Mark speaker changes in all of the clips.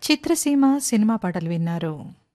Speaker 1: చిత్రసీమ cinema పాటలు విన్నారు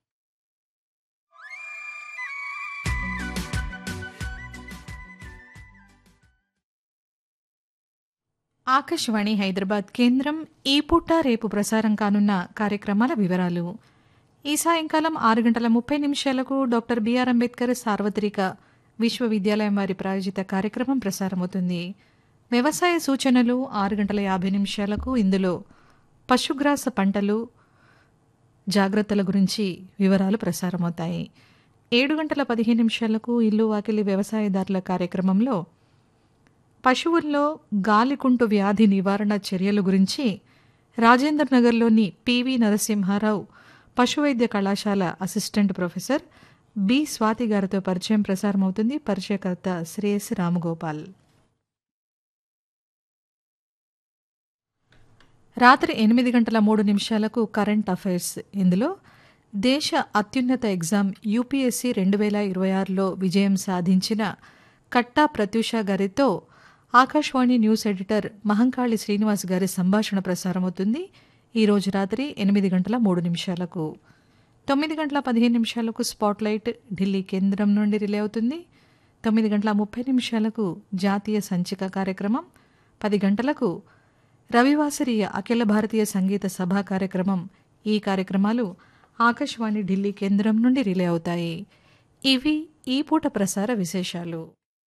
Speaker 1: ఆకాశవాణి హైదరాబాద్ కేంద్రం ఈ పూట రేపు ప్రసారం కానున్న కార్యక్రమాల వివరాలు ఈ సాయంకాలం ఆరు గంటల ముప్పై నిమిషాలకు డాక్టర్ బిఆర్ అంబేద్కర్ సార్వత్రిక విశ్వవిద్యాలయం వారి ప్రాయోజిత కార్యక్రమం ప్రసారమవుతుంది వ్యవసాయ సూచనలు ఆరు గంటల యాభై నిమిషాలకు ఇందులో పశుగ్రాస పంటలు జాగ్రత్తల గురించి వివరాలు ప్రసారమవుతాయి ఏడు గంటల పదిహేను నిమిషాలకు ఇల్లు వాకిలి వ్యవసాయదారుల కార్యక్రమంలో పశువుల్లో గాలికుంటు వ్యాధి నివారణ చర్యల గురించి రాజేంద్ర నగర్లోని పివి నరసింహారావు పశువైద్య కళాశాల అసిస్టెంట్ ప్రొఫెసర్ బి స్వాతి గారితో పరిచయం ప్రసారమవుతుంది పరిచయకర్త శ్రేయస్ రామగోపాల్ రాత్రి ఎనిమిది గంటల మూడు నిమిషాలకు కరెంట్ అఫైర్స్ ఇందులో దేశ అత్యున్నత ఎగ్జామ్ యూపీఎస్సీ రెండు వేల ఇరవై ఆరులో విజయం సాధించిన కట్టా ప్రత్యూష గారితో ఆకాశవాణి న్యూస్ ఎడిటర్ మహంకాళి శ్రీనివాస్ గారి సంభాషణ ప్రసారమవుతుంది ఈ రోజు రాత్రి ఎనిమిది గంటల మూడు నిమిషాలకు తొమ్మిది గంటల పదిహేను నిమిషాలకు స్పాట్లైట్ ఢిల్లీ కేంద్రం నుండి రిలే అవుతుంది తొమ్మిది గంటల ముప్పై నిమిషాలకు జాతీయ సంచిక కార్యక్రమం పది గంటలకు రవివాసరీయ అఖిల భారతీయ సంగీత సభ కార్యక్రమం ఈ కార్యక్రమాలు ఆకాశవాణి ఢిల్లీ కేంద్రం నుండి రిలే అవుతాయి ఇవి ఈ పూట ప్రసార విశేషాలు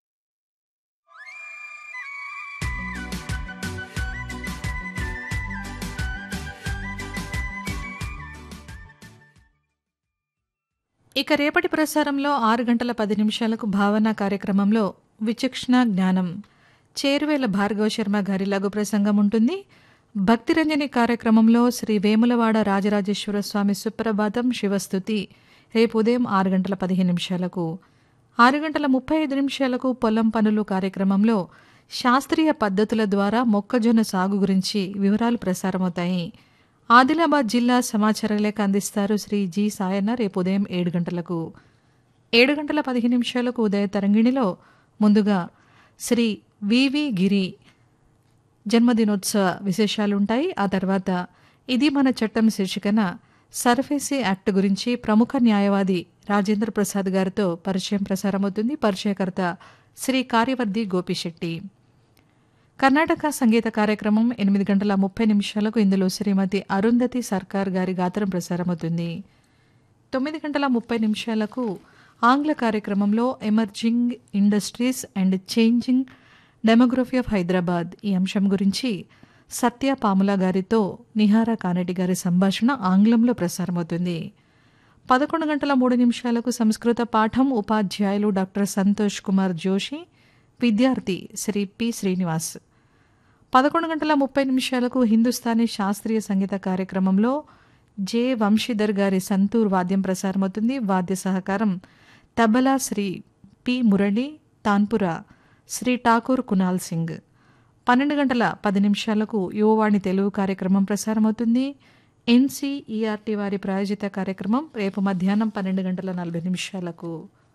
Speaker 1: ఇక రేపటి ప్రసారంలో ఆరు గంటల పది నిమిషాలకు భావన కార్యక్రమంలో విచక్షణ జ్ఞానం చేరువేల భార్గవ శర్మ గారి లఘు ప్రసంగం ఉంటుంది భక్తిరంజని కార్యక్రమంలో శ్రీ వేములవాడ రాజరాజేశ్వర స్వామి సుప్రభాతం శివస్థుతి రేపు ఉదయం ఆరు గంటల పదిహేను నిమిషాలకు ఆరు గంటల ముప్పై ఐదు నిమిషాలకు పొలం పనులు కార్యక్రమంలో శాస్త్రీయ పద్ధతుల ద్వారా మొక్కజొన్న సాగు గురించి వివరాలు ప్రసారమవుతాయి ఆదిలాబాద్ జిల్లా సమాచార లేఖ అందిస్తారు శ్రీ జి సాయన్న రేపు ఉదయం ఏడు గంటలకు ఏడు గంటల పదిహేను నిమిషాలకు ఉదయ తరంగిణిలో ముందుగా శ్రీ వివి గిరి జన్మదినోత్సవ విశేషాలుంటాయి ఆ తర్వాత ఇది మన చట్టం శీర్షికన సర్ఫేసీ యాక్ట్ గురించి ప్రముఖ న్యాయవాది రాజేంద్ర ప్రసాద్ గారితో పరిచయం ప్రసారమవుతుంది పరిచయకర్త శ్రీ కార్యవర్ధి గోపిశెట్టి కర్ణాటక సంగీత కార్యక్రమం ఎనిమిది గంటల ముప్పై నిమిషాలకు ఇందులో శ్రీమతి అరుంధతి సర్కార్ గారి గాత్రం ప్రసారమవుతుంది తొమ్మిది గంటల ముప్పై నిమిషాలకు ఆంగ్ల కార్యక్రమంలో emerging industries and changing demography of Hyderabad ఈ అంశం గురించి సత్య పాముల గారితో నిహారా కానటి గారి సంభాషణ ఆంగ్లంలో ప్రసారమవుతుంది పదకొండు గంటల మూడు నిమిషాలకు సంస్కృత పాఠం ఉపాధ్యాయులు డాక్టర్ సంతోష్ కుమార్ జోషి విద్యార్థి శ్రీ పి శ్రీనివాస్ పదకొండు గంటల ముప్పై నిమిషాలకు హిందుస్థానీ శాస్త్రీయ సంగీత కార్యక్రమంలో జె వంశీధర్ గారి సంతూర్ వాద్యం ప్రసారమవుతుంది వాద్య సహకారం తబలా శ్రీ పి మురళి తాన్పుర శ్రీ ఠాకూర్ కునాల్ సింగ్ పన్నెండు గంటల పది నిమిషాలకు యువవాణి తెలుగు కార్యక్రమం ప్రసారమవుతుంది ఎన్సీఈఆర్టీ వారి ప్రాయోజిత కార్యక్రమం రేపు మధ్యాహ్నం పన్నెండు గంటల నలభై నిమిషాలకు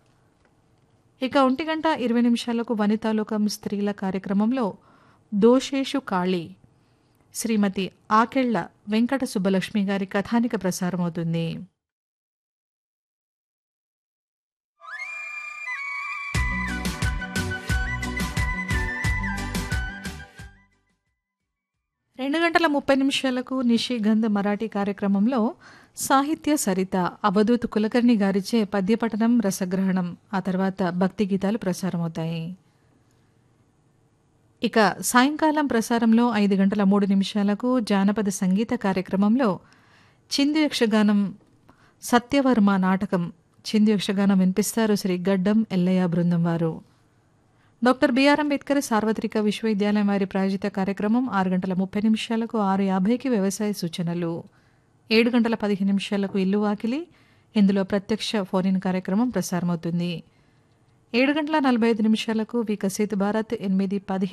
Speaker 1: ఇక ఒంటి గంట ఇరవై నిమిషాలకు వనితాలోకం స్త్రీల కార్యక్రమంలో దోషేషు కాళీ శ్రీమతి ఆకెళ్ల వెంకట సుబ్బలక్ష్మి గారి కథానిక ప్రసారమవుతుంది రెండు గంటల ముప్పై నిమిషాలకు నిషిగంధ్ మరాఠీ కార్యక్రమంలో సాహిత్య సరిత అవధూత్ కులకర్ణి గారిచే పద్యపఠనం రసగ్రహణం ఆ తర్వాత భక్తి గీతాలు ప్రసారమవుతాయి ఇక సాయంకాలం ప్రసారంలో ఐదు గంటల మూడు నిమిషాలకు జానపద సంగీత కార్యక్రమంలో చిందు యక్షగానం సత్యవర్మ నాటకం చిందు యక్షగానం వినిపిస్తారు శ్రీ గడ్డం ఎల్లయ్య బృందం వారు డాక్టర్ బిఆర్ అంబేద్కర్ సార్వత్రిక విశ్వవిద్యాలయం వారి ప్రాయోజిత కార్యక్రమం ఆరు గంటల ముప్పై నిమిషాలకు ఆరు యాభైకి వ్యవసాయ సూచనలు ఏడు గంటల పదిహేను నిమిషాలకు ఇల్లు వాకిలి ఇందులో ప్రత్యక్ష ఫోన్ ఇన్ కార్యక్రమం ప్రసారమవుతుంది ఏడు గంటల నలభై ఐదు నిమిషాలకు వికసిత్ భారత్ ఎనిమిది పదిహేను